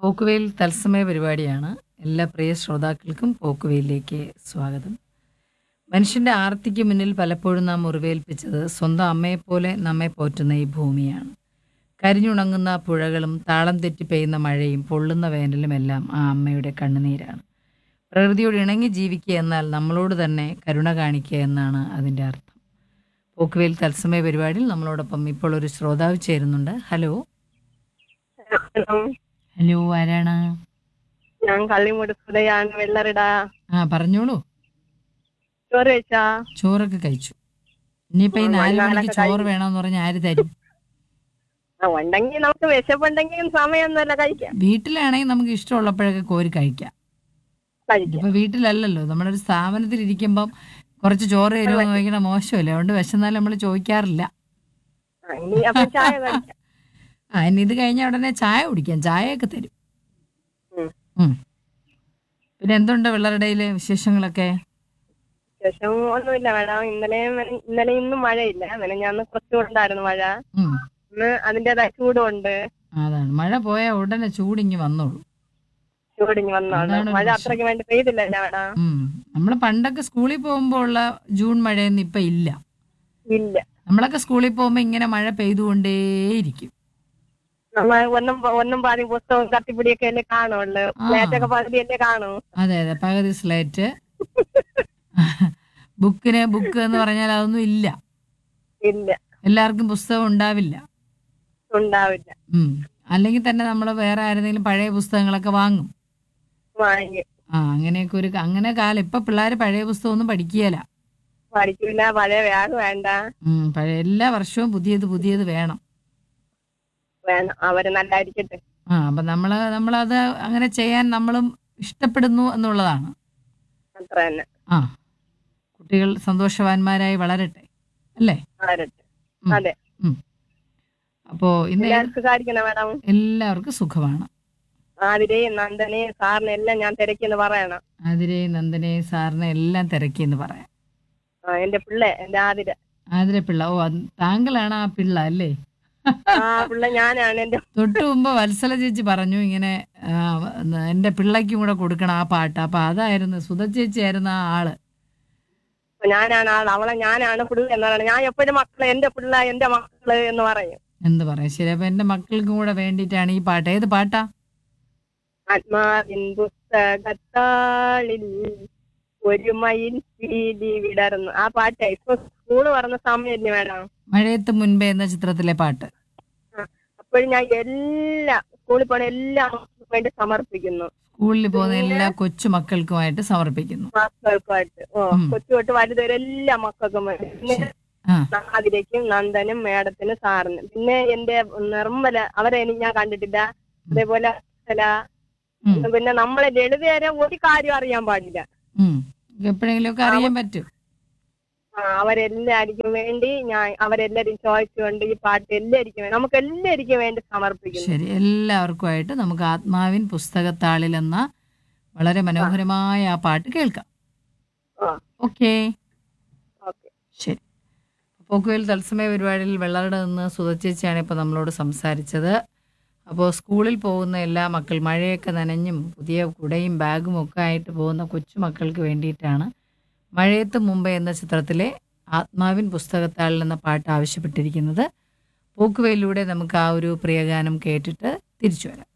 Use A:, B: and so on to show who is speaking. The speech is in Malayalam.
A: പോക്കുവെയിൽ തത്സമയ പരിപാടിയാണ് എല്ലാ പ്രിയ ശ്രോതാക്കൾക്കും പോക്കുവെയിലേക്ക് സ്വാഗതം മനുഷ്യന്റെ ആർത്തിക്ക് മുന്നിൽ പലപ്പോഴും നാം മുറിവേൽപ്പിച്ചത് സ്വന്തം അമ്മയെപ്പോലെ നമ്മെ പോറ്റുന്ന ഈ ഭൂമിയാണ് കരിഞ്ഞുണങ്ങുന്ന പുഴകളും താളം തെറ്റി പെയ്യുന്ന മഴയും പൊള്ളുന്ന വേനലും എല്ലാം ആ അമ്മയുടെ കണ്ണുനീരാണ് പ്രകൃതിയോട് ഇണങ്ങി ജീവിക്കുക എന്നാൽ നമ്മളോട് തന്നെ കരുണ കാണിക്കുക എന്നാണ് അതിൻ്റെ അർത്ഥം പോക്കുവെയിൽ തത്സമയ പരിപാടിയിൽ നമ്മളോടൊപ്പം ഇപ്പോൾ ഒരു ശ്രോതാവ് ചേരുന്നുണ്ട് ഹലോ
B: ഹലോ
A: ഹലോ ആരാണ്
B: ഞാൻ കള്ളിമുട് സുധയാണ് വെള്ളറിട
A: ആ പറഞ്ഞോളൂ
B: ചോറ് കഴിച്ചാ
A: ചോറൊക്കെ കഴിച്ചു ഇനിയിപ്പോ ഈ
B: ഉം,
A: നാല്
B: വൈകുന്നേരം
A: മണിക്ക്
B: ഒക്കെ
A: ചോറ്
B: കഴിക്കും.
A: വേണമെന്ന് പറഞ്ഞാൽ ആര് തരും
B: ആ, ഉണ്ടെങ്കിൽ നമുക്ക് വിശപ്പുണ്ടെങ്കിൽ സമയമൊന്നുമല്ല കഴിക്കാം
A: വീട്ടിലാണെങ്കിൽ നമുക്ക് ഇഷ്ടമുള്ളപ്പോഴൊക്കെ കോരി കഴിക്കാം
B: കഴിക്കാം
A: ഇപ്പൊ വീട്ടിലല്ലല്ലോ നമ്മുടെ ഒരു സ്ഥാപനത്തിൽ ഇരിക്കുമ്പം കുറച്ച് ചോറ് തരുമോ എന്ന് ചോദിക്കണ മോശമല്ലേ അതുകൊണ്ട് വിശന്നാലും നമ്മൾ ചോദിക്കാറില്ല
B: ആ, ഇനി അപ്പൊ ചായ കഴിക്കാം
A: ആ ഇനി ഇത് കഴിഞ്ഞ ഉടനെ ചായ കുടിക്കാം ചായയൊക്കെ തരും
B: ഉം.
A: ഉം. പിന്നെ എന്തുണ്ട് വെള്ളറുടെയിലെ വിശേഷങ്ങളൊക്കെ
B: ശേഷം ഒന്നുമില്ല മേഡം ഇന്നലെ ഇന്നലെ ഇന്നും മഴയില്ല ഇന്നലെ ഞാൻ കുറച്ചുകൊണ്ടായിരുന്നു മഴ
A: ഉം.
B: ഇന്ന് അതിന്റേതായ ചൂടുണ്ട്
A: അതാണ് മഴ പോയാൽ ഉടനെ ചൂടിങ്ങി വന്നോളൂ
B: ചൂടിഞ്ഞ് വന്നോണ്ട്
A: അതാണ് ഒരു
B: മഴ
A: പ്രശ്നം.
B: അത്രയ്ക്ക് വേണ്ടി പെയ്തില്ലല്ലോ മേഡം
A: ഉം. നമ്മള് പണ്ടൊക്കെ സ്കൂളിൽ പോകുമ്പോൾ ഉള്ള ജൂൺ മഴയൊന്നും ഇപ്പൊ ഇല്ല
B: ഇല്ല
A: നമ്മളൊക്കെ സ്കൂളിൽ പോകുമ്പോൾ ഇങ്ങനെ മഴ പെയ്തുകൊണ്ടേയിരിക്കും
B: നമ്മൾ ഒന്നും ഒന്നും പാതി പുസ്തകവും കത്തിപ്പിടിയൊക്കെ അല്ലേ കാണുള്ളൂ
A: ആ.
B: ലേറ്റൊക്കെ പകുതിയല്ലേ കാണൂ
A: അതെ അതെ പകുതി സ്ലേറ്റ് ബുക്കിന് ബുക്ക് എന്ന് പറഞ്ഞാൽ അതൊന്നും ഇല്ല
B: ഇല്ല
A: എല്ലാവർക്കും പുസ്തകം ഉണ്ടാവില്ല
B: ഉണ്ടാവില്ല
A: ഉം. അല്ലെങ്കിൽ തന്നെ നമ്മൾ വേറെ ആരെങ്കിലും പഴയ പുസ്തകങ്ങളൊക്കെ വാങ്ങും
B: വാങ്ങിക്കും
A: ആ അങ്ങനെയൊക്കെ ഒരു അങ്ങനെ കാലം ഇപ്പൊ പിള്ളേർ പഴയ പുസ്തകം ഒന്നും പഠിക്കുകയില്ല
B: പഠിക്കില്ല പഴയ ബാഗ് വേണ്ട
A: ഉം, പഴയ എല്ലാ വർഷവും പുതിയത് പുതിയത് വേണം
B: വേണം അവര് നല്ലായിരിക്കട്ടെ
A: ആ അപ്പൊ നമ്മള് നമ്മളത് അങ്ങനെ ചെയ്യാൻ നമ്മളും ഇഷ്ടപ്പെടുന്നു എന്നുള്ളതാണ്
B: അത്ര തന്നെ
A: ആ കുട്ടികൾ സന്തോഷവാന്മാരായി വളരട്ടെ അല്ലേ
B: ആരട്ടെ
A: ഉം.
B: അതെ
A: അപ്പോ ഇന്ന്
B: എല്ലാവർക്കും സാധിക്കണം മാഡം
A: എല്ലാവർക്കും സുഖമാണ്
B: ആതിരയും നന്ദനെയും സാറിനെ എല്ലാം ഞാൻ തിരക്കിന്ന് പറയണം
A: ആതിരെ നന്ദനെ സാറിനെ എല്ലാം തിരക്കി എന്ന് പറയാം
B: ആ എന്റെ പിള്ളേ എന്റെ ആതിര
A: ആതിര പിള്ള ഓ അത് താങ്കളാണ് ആ പിള്ള അല്ലേ
B: ആ പിള്ള ഞാനാണ് എന്റെ
A: തൊട്ടു മുമ്പ് വത്സല ചേച്ചി പറഞ്ഞു ഇങ്ങനെ ആ, എന്റെ പിള്ളയ്ക്കും കൂടെ കൊടുക്കണം ആ പാട്ട് അപ്പൊ അതായിരുന്നു സുധ ചേച്ചി ആയിരുന്നു ആ ആള്
B: ഞാനാണ് ആൾ അവളെ ഞാനാണ് പിള്ള എന്ന് പറയുന്നത് ഞാൻ എപ്പോഴും മക്കളെ എന്റെ പിള്ള എന്റെ മക്കള് എന്ന് പറയും
A: എന്ത് പറയാം ശരി അപ്പൊ എന്റെ മക്കൾക്കും കൂടെ വേണ്ടിയിട്ടാണ് ഈ പാട്ട് ഏത് പാട്ടാ
B: ആത്മാവിൻ പുസ്തകത്താളിൽ ഒരു മയിൽ പീലി വിടർന്നു ആ പാട്ടേ ഇപ്പൊ സ്കൂള് പറഞ്ഞ സമയമില്ലേ മാഡം
A: മഴയത്ത് മുൻപേ എന്ന ചിത്രത്തിലെ പാട്ട്
B: അപ്പോഴും ഞാൻ എല്ലാ സ്കൂളിൽ പോണ എല്ലാ മക്കൾക്കും വേണ്ടി സമർപ്പിക്കുന്നു
A: സ്കൂളിൽ പോകുന്ന എല്ലാ കൊച്ചു മക്കൾക്കുമായിട്ട് സമർപ്പിക്കുന്നു
B: മക്കൾക്കുമായിട്ട് ഓ
A: ഉം.
B: കൊച്ചു തൊട്ട് വലുതുവരെ എല്ലാ മക്കൾക്കും വേണ്ടി പിന്നെ
A: ആ
B: ആതിരയ്ക്കും നന്ദനും മേഡത്തിനും സാറിനും പിന്നെ എന്റെ നിർമ്മല അവരെ എനിക്ക് ഞാൻ കണ്ടിട്ടില്ല അതേപോലെ അക്ഷര,
A: ഉം.
B: പിന്നെ നമ്മളെ ലളിതരെ ഒരു കാര്യം അറിയാൻ പാടില്ല
A: ഉം എപ്പോഴെങ്കിലും ഒക്കെ അറിയാൻ പറ്റും
B: ആ, അവരെല്ലാവർക്കും വേണ്ടി ഞാൻ അവരെല്ലാരും ചോദിച്ചുകൊണ്ട് ഈ പാട്ട് എല്ലാവർക്കും വേണ്ടി നമുക്ക് എല്ലാവർക്കും വേണ്ടി സമർപ്പിക്കുന്നു
A: ശരി എല്ലാവർക്കുമായിട്ട് നമുക്ക് ആത്മാവിൻ പുസ്തകത്താളിൽ എന്ന വളരെ മനോഹരമായ ആ പാട്ട് കേൾക്കാം
B: ആ
A: ഓക്കേ
B: ഓക്കെ
A: ശരി പോക്കുവയിൽ തത്സമയ പരിപാടിയിൽ വെള്ളറുടെ നിന്ന് സുധച്ചേച്ചിയാണ് ഇപ്പോൾ നമ്മളോട് സംസാരിച്ചത് അപ്പോൾ സ്കൂളിൽ പോകുന്ന എല്ലാ മക്കൾ മഴയൊക്കെ നനഞ്ഞും പുതിയ കുടയും ബാഗും ഒക്കെ ആയിട്ട് പോകുന്ന കൊച്ചു മക്കൾക്ക് വേണ്ടിയിട്ടാണ് മഴയത്ത് മുമ്പ് എന്ന ചിത്രത്തിലെ ആത്മാവിൻ പുസ്തകത്താളിൽ എന്ന പാട്ട് ആവശ്യപ്പെട്ടിരിക്കുന്നത് പോക്കുവയിലൂടെ നമുക്ക് ആ ഒരു പ്രിയഗാനം കേട്ടിട്ട് തിരിച്ചു വരാം